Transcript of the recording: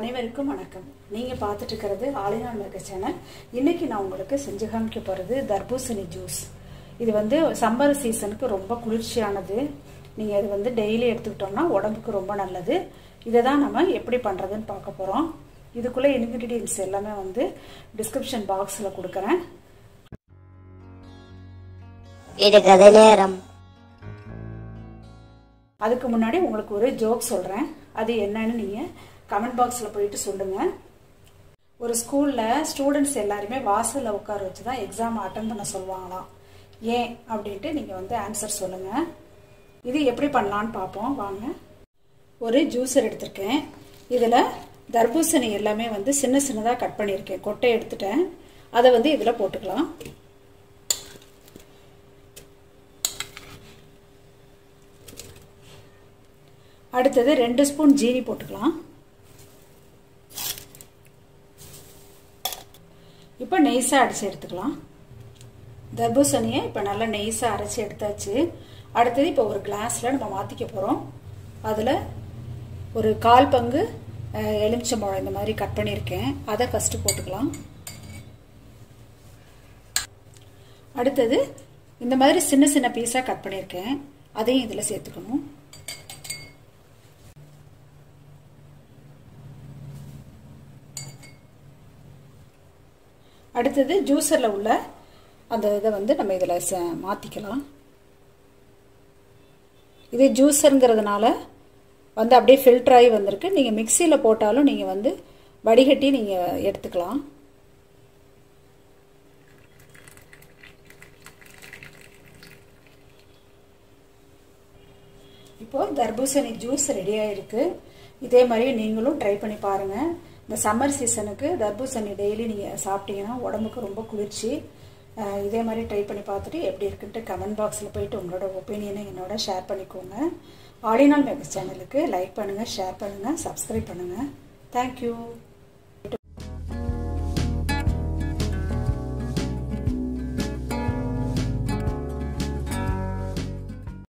அனைவருக்கும் வணக்கம் நீங்கள் பார்த்துட்டு இருக்கிறது ஆலினான் மேக சேனல் இன்னைக்கு நான் உங்களுக்கு செஞ்சு காமிக்க போகிறது தர்பூசணி ஜூஸ் இது வந்து சம்மர் சீசனுக்கு ரொம்ப குளிர்ச்சியானது நீங்கள் இது வந்து டெய்லி எடுத்துக்கிட்டோம்னா உடம்புக்கு ரொம்ப நல்லது இதை தான் நம்ம எப்படி பண்ணுறதுன்னு பார்க்க போகிறோம் இதுக்குள்ளே இன்க்ரீடியன்ஸ் எல்லாமே வந்து டிஸ்கிரிப்ஷன் பாக்ஸில் கொடுக்குறேன் இது கதை நேரம் அதுக்கு முன்னாடி உங்களுக்கு ஒரு ஜோக் சொல்கிறேன் அது என்னன்னு நீங்கள் கமெண்ட் பாக்ஸில் போயிட்டு சொல்லுங்கள் ஒரு ஸ்கூலில் ஸ்டூடெண்ட்ஸ் எல்லாருமே வாசலில் உட்கார வச்சு தான் எக்ஸாம் அட்டன் பண்ண சொல்லுவாங்களாம் ஏன் அப்படின்ட்டு நீங்கள் வந்து ஆன்சர் சொல்லுங்கள் இது எப்படி பண்ணலான்னு பார்ப்போம் வாங்க ஒரு ஜூஸர் எடுத்திருக்கேன் இதில் தர்பூசணி எல்லாமே வந்து சின்ன சின்னதாக கட் பண்ணியிருக்கேன் கொட்டை எடுத்துட்டேன் அதை வந்து இதில் போட்டுக்கலாம் அடுத்தது ரெண்டு ஸ்பூன் ஜீனி போட்டுக்கலாம் இப்போ நெய்ஸாக அரைச்சி எடுத்துக்கலாம் தர்பூசணியை இப்போ நல்லா நெய்ஸாக அரைச்சி எடுத்தாச்சு அடுத்தது இப்போ ஒரு கிளாஸில் நம்ம மாற்றிக்க போகிறோம் அதில் ஒரு கால் பங்கு எலுமிச்சம்பழம் இந்த மாதிரி கட் பண்ணியிருக்கேன் அதை ஃபஸ்ட்டு போட்டுக்கலாம் அடுத்தது இந்த மாதிரி சின்ன சின்ன பீஸாக கட் பண்ணியிருக்கேன் அதையும் இதில் சேர்த்துக்கணும் அடுத்தது ஜூஸரில் உள்ள அந்த இதை வந்து நம்ம இதில் ச மாற்றிக்கலாம் இது ஜூஸருங்கிறதுனால வந்து அப்படியே ஃபில்டர் ஆகி வந்திருக்கு நீங்கள் மிக்சியில் போட்டாலும் நீங்கள் வந்து வடிகட்டி நீங்கள் எடுத்துக்கலாம் இப்போது தர்பூசணி ஜூஸ் ரெடி ஆகிருக்கு இதே மாதிரி நீங்களும் ட்ரை பண்ணி பாருங்கள் இந்த சம்மர் சீசனுக்கு தர்பூசணி டெய்லி நீங்கள் சாப்பிட்டீங்கன்னா உடம்புக்கு ரொம்ப குளிர்ச்சி இதே மாதிரி ட்ரை பண்ணி பார்த்துட்டு எப்படி இருக்குன்ட்டு கமெண்ட் பாக்ஸில் போயிட்டு உங்களோட ஒப்பீனியனை என்னோட ஷேர் பண்ணிக்கோங்க ஆலினால் மேகஸ் சேனலுக்கு லைக் பண்ணுங்கள் ஷேர் பண்ணுங்கள் சப்ஸ்கிரைப் பண்ணுங்கள் தேங்க்யூ